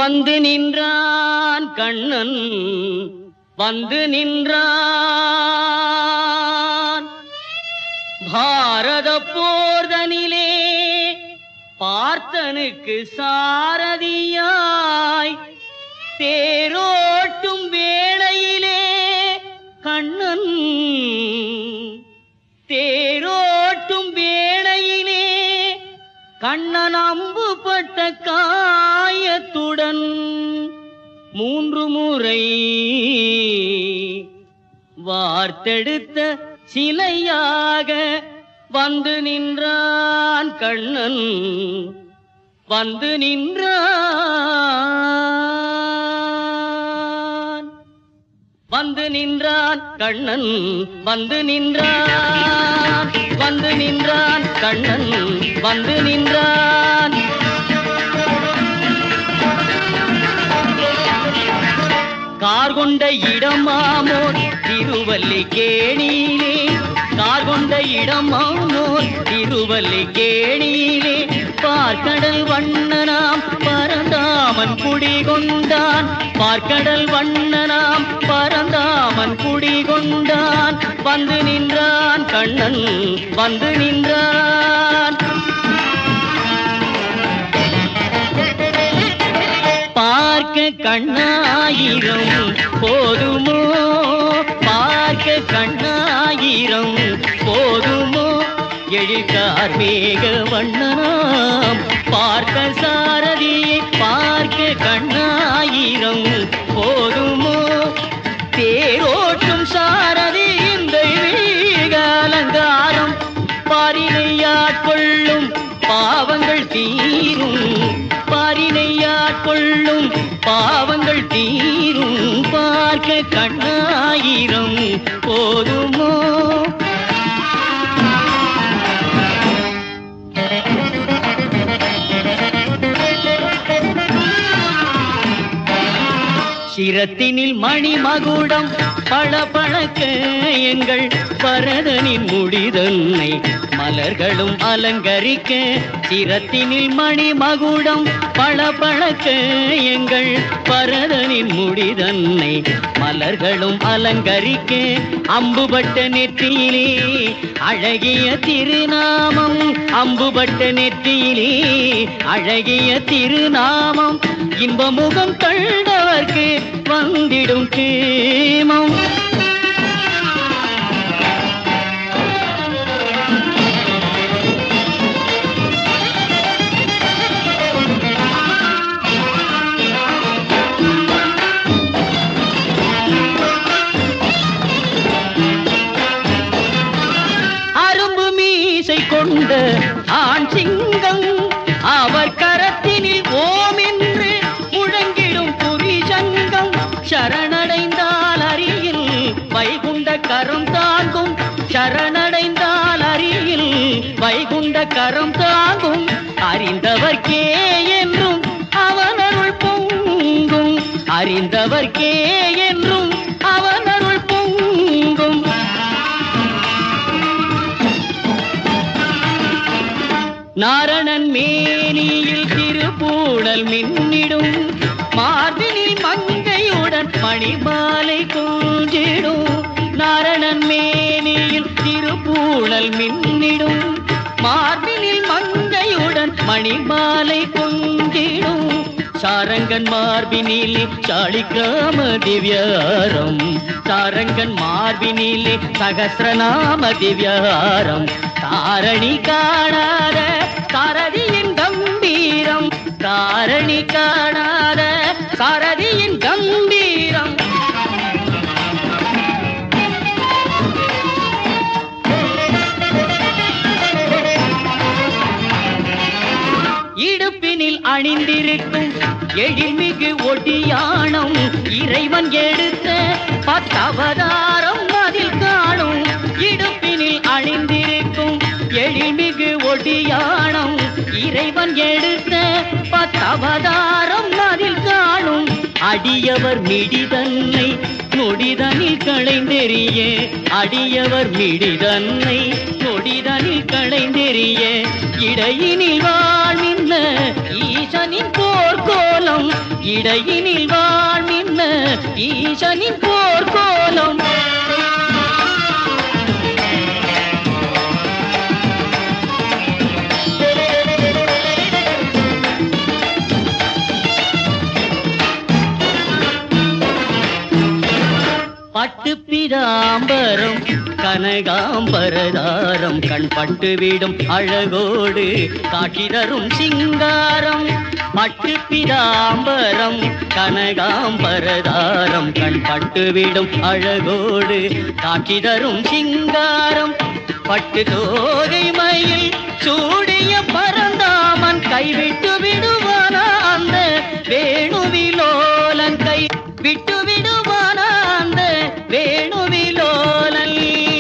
வந்து நின்றான் கண்ணன் வந்து நின்றான் பாரத போர்தனிலே பார்த்தனுக்கு சாரதியாய் தேரோட்டும் வேளையிலே கண்ணன் தேரோட்டும் வேளையிலே கண்ணன் அம்பு பட்ட காயத்துடன் மூன்று முறை வார்த்தெடுத்த சிலையாக வந்து நின்றான் கண்ணன் வந்து நின்றான் வந்து நின்றான் கண்ணன் வந்து நின்றான் வந்து நின்றான் கண்ணன் வந்து நின்றான் கார் கொண்ட இடமாமோர் திருவல்லிக்கேணியிலே கார் கொண்ட இடமாமோர் திருவல்லிக்கேணியிலே பார்க்கடல் வண்ணனாம் பரந்தாமன் குடிகொண்டான் பார்க்கடல் வண்ணனாம் பரந்தாமன் குடிகொண்டான் வந்து நின்றான் கண்ணன் வந்து நின்றான் பார்க்க கண்ணாயிரம் போதுமோ பார்க்க கண்ணாயிரம் போதுமோ எழில்கார் மேக வண்ணனாம் பார்க்க சாரதியை பார்க்க கண்ணாயிரம் போதுமோ தேரோட்டும் சாரதி இந்த வீக அலங்காரம் பாரினையாட்கொள்ளும் பாவங்கள் தீரும் பாரினையாட்கொள்ளும் பாவங்கள் தீரும் பார்க்க கண்ணாயிரம் போதுமோ சிரத்தினில் மணிமகுடம் பளபளக்க எங்கள் பரதனின் முடிதன்னை மலர்களும் அலங்கரிக்க சிரத்தினில் மணிமகுடம் பளபளக்க எங்கள் பரதனின் முடிதன்னை மலர்களும் அலங்கரிக்க அம்புபட்ட நெற்றியிலே அழகிய திருநாமம் அம்புபட்ட நெற்றியிலே அழகிய திருநாமம் இன்பமுகம் கண்டவர்க்கு வந்திடும் கேமம் அரும்பு மீசை கொண்ட ஆண் சிங்கம் அவர் கரத்தினில் ஓம் என்று முழங்கிடும் புரி சங்கம் சரணடைந்தால் அரியில் வைகுண்ட கரம் தாங்கும் சரணடைந்தால் அரியில் வைகுண்ட கரம் தாங்கும் அறிந்தவர்க்கே என்றும் அவன் அருள் பொங்கும் அறிந்தவர்க்கே என்றும் அவன் அருள் பொங்கும் நாரணன் மேனியில் திருப்பூடல் மின்னிடும் மார்பினில் மங்கையுடன் மணிமாலை கொஞ்சிடும் நாரணன் மேனியில் திருப்பூடல் மின்னிடும் மார்பினில் மங்கையுடன் மணிமாலை கொஞ்சிடும் சாரங்கன் மார்பினிலே சாளிக்கிராம திவ்யாரம் சாரங்கன் மார்பினிலே சகசிரநாம திவ்யாரம் தாரணி காணாத சாரதியின் கம்பீரம் தாரணி காணாத சாரதியின் கம்பீரம் இடுப்பினில் அணிந்திருக்கும் எழில்மிகு ஒடியானம் இறைவன் எடுத்த பத்தவதாரம் அதில் காணும் இடுப்பினில் அணிந்திருக்கும் எழில்மிகு ஒடியானம் இறைவன் எடுத்த பத்தவதாரம் அதில் காணும் அடியவர் மிடிதன்னை நொடிதனில் களைந்தெறிய அடியவர் மிடிதன்னை நொடிதனில் களைந்தெறிய இடையினில் வாழ்கின்ற ஈசனின் போர்க்கோலம் கோலம் இடையினில் வாழ்மின்ன ஈசனின் போர்க்கோலம் பட்டு பிதாம்பரம் கனகாம்பரதாரம் கண் பட்டுவிடும் அழகோடு காட்சி தரும் சிங்காரம் பட்டு பிதாம்பரம் கனகாம்பரதாரம் கண் பட்டுவிடும் அழகோடு காட்சி தரும் சிங்காரம் பட்டு தோகை மயில் சூடிய பரந்தாமன் கைவிட்டு விடுவானா அந்த வேணுவிலோலன் கை விட்டு விடுவானா அந்த வேணுவிலோலன்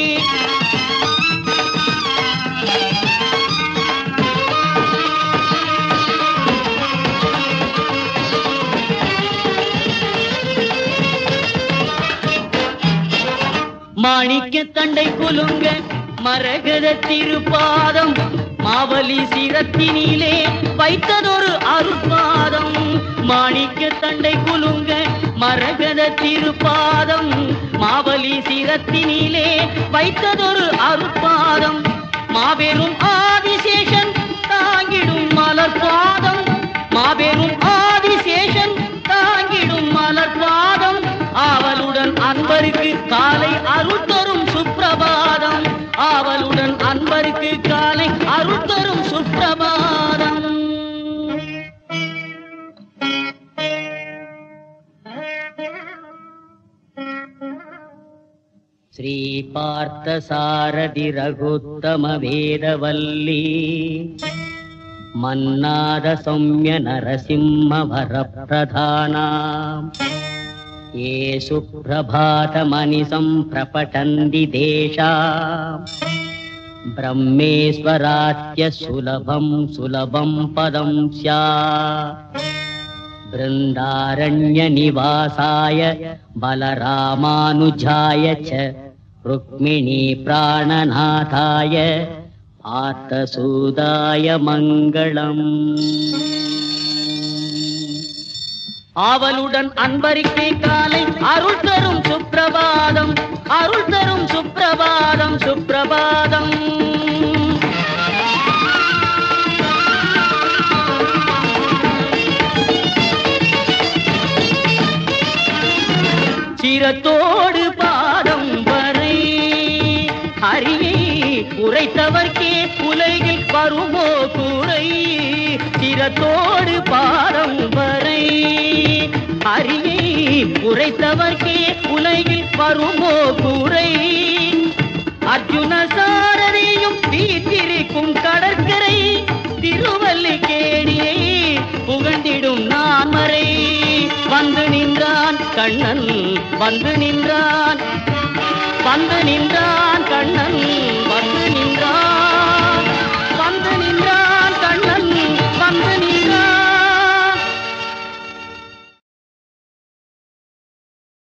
மாணிக்க தண்டை குலுங்க மரகத திருப்பாதம் மாவலி சிரத்தினிலே வைத்ததொரு அருட்பாதம் மாணிக்க தண்டை குலுங்க மரகத திருப்பாதம் மாவலி சிரத்தினிலே வைத்ததொரு அருட்பாதம் மாபெரும் ஆதிசேஷன் தாங்கிடும் மலர் பாதம் மாபெரும் ஆதிசேஷன் தாங்கிடும் மலர் பாதம் ஆவலுடன் அன்பருக்கு காலை அருள் தரும் சுப்பிரபாதம் ஆவலுடன் அன்பருக்கு காலை அருள் தரும் சுப்பிரபாதம் श्रीपार्थसारथि रघुत्तम वेदवल्ली मन्नाद सौम्य नरसिंह वरप्रधाना ये सुप्रभातमनिसं प्रपठन्ति देशा ब्रह्मेश्वरात्य सुलभं सुलभं पदं स्या बृन्दारण्यनिवासाय बलरामानुजाय च रुक्मिणी प्राणनाथाय ஆத்தசூதாய மங்களம் ஆவலுடன் அன்பரிக்கை காலை அருள் தரும் சுப்பிரபாதம் அருள் தரும் சுப்பிரபாதம் சுப்பிரபாதம் சிரத்தோடு பாதம் வரை ஹரியை உரைத்தவர்க்கே உலகில் வருமோ கூரை சிரத்தோடு பாதம் வரை ஹரியை உரைத்தவர்க்கே உலகில் வருமோ கூரை அர்ஜுன சாரதியும் வீற்றிருக்கும் கடற்கரை திருவல்லிக்கேணியை புகழ்ந்திடும் நான்மறை வந்து நின்றான் கண்ணன் வந்து நின்றான் வந்து நின்றான் கண்ணன்